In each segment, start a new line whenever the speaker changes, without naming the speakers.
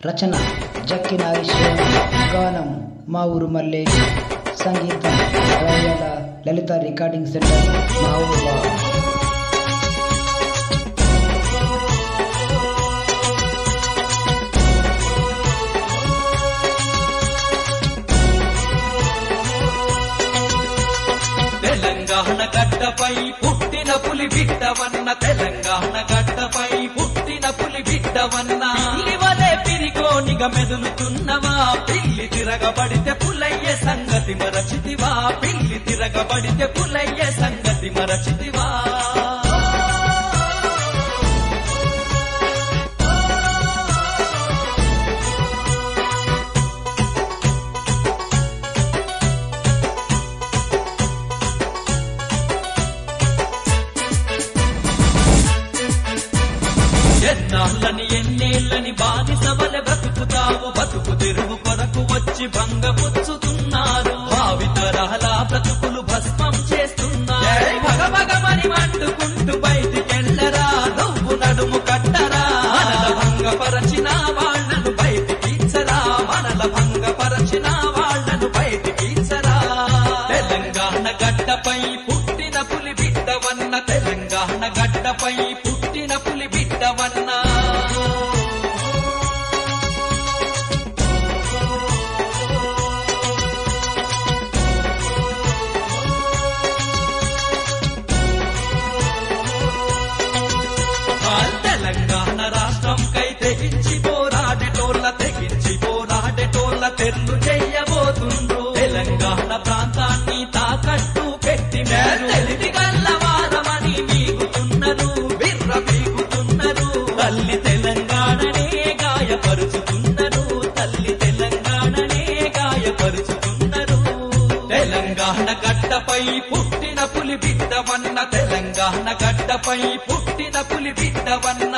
రచన జక్కి నాగేశ్వరం గానం మా ఊరు మల్లేష్ సంగీతం రాయాల లలిత రికార్డింగ్ సెంటర్ మహబూబాబాద్
తెలంగాణ గడ్డపై పుట్టిన పులి బిడ్డవన్న తెలంగాణ గడ్డపై పుట్టిన పులి బిడ్డవన్న ఇవలే పిరికోనిగ మెదులుతున్నవా పిల్లి తిరగబడితే పులయ్య సంగతి మరచితివా పిల్లి తిరగబడితే పులయ్య సంగతి మరచితివా ఎన్నాళ్ళని ఎన్నేళ్ళని బానిసవల బ్రతుకుతావు బతుకు తెరువు కొరకు వచ్చి భంగపుచ్చుతున్నారు భావితరాల బ్రతుకులు భస్మం చేస్తున్నారు భగభగమని మంటుకుంటూ బయటికెళ్ళరా నువ్వు నడుము కట్టరా మనల భంగపరచిన వాళ్లను బయటికిచ్చరా మనల భంగపరచిన వాళ్లను బయటికిచ్చరా తెలంగాణ గడ్డపై పుట్టిన పులి బిడ్డవన్న తెలంగాణ గడ్డపై పుట్టిన పులి బిడ్డవన్నా ఆ తెలంగాణ రాష్ట్రం కై తెగించి పోరాడేటోళ్ళ తెగించి పోరాడేటోళ్ళ తెర్లు చెయ్యబోతుండ్రు తెలంగాణ ప్రాంతాన్ని తాకట్టు పెట్టి మీరు తెలివి గల్లవారమని మీకుతున్నారు బిర్ర పీకుతున్నారు తల్లి తెలంగాణనే గాయపరుచుతున్నారు తల్లి తెలంగాణనే గాయపరుచుతున్నారు తెలంగాణ గడ్డపై పుట్టిన పులి బిడ్డవన్న తెలంగాణ గడ్డపై పుట్టిన పులి బిడ్డవన్న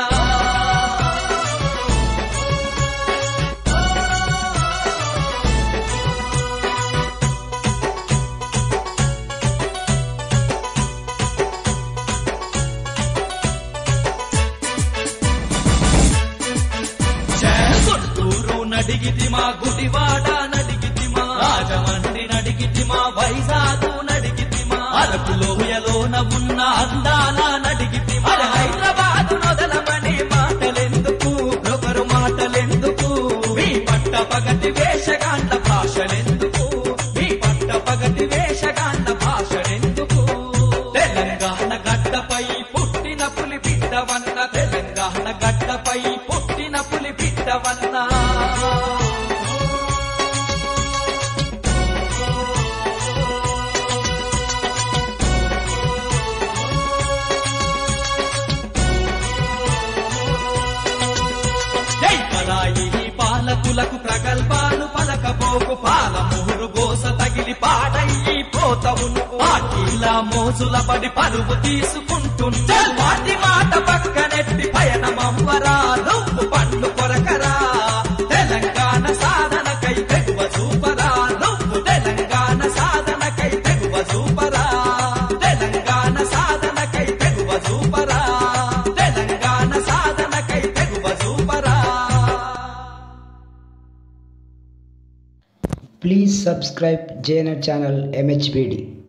గుంటూరు నడిగితిమా గుడివాడ నడిగితిమా రాజమండ్రి నడిగితిమా వైజాగ్ నడిగితిమా అరకు లోయలోన ఉన్న అందాల నడిగితిమా హైదరాబాద్ నొదలమనే మాటలెందుకు ఒకరు మాటలెందుకు మీ పట్ట పగటి వేషగాండ భాషలెందుకు మీ పట్ట పగటి వేషగాండ భాషలెందుకు తెలంగాణ గడ్డపై పుట్టిన పులి బిడ్డవన్న తెలంగాణ గడ్డపై పుట్టిన పులి బిడ్డవన్న జై పరాయి పాలకులకు ప్రగల్భాలు పలకపోకు పాలమూరు గోస తగిలి పాడయ్యి పోతవు నువ్వు పార్టీల మోజుల పడి పరువు తీసుకుంటుంటే వాటి మాట పక్కనెట్టి పయనమవ్వరా నువ్వు పండ్లు కొరకరా తెలంగాణ సాధనకై తెగువ చూపరా నువ్వు తెలంగాణ సాధనకై తెగువ చూపరా తెలంగాణ సాధనకై తెగువ చూపరా తెలంగాణ సాధనకై తెగువ చూపరా
ప్లీజ్ సబ్స్క్రైబ్ జేఎన్ఆర్ ఛానల్ ఎంహెచ్బిడి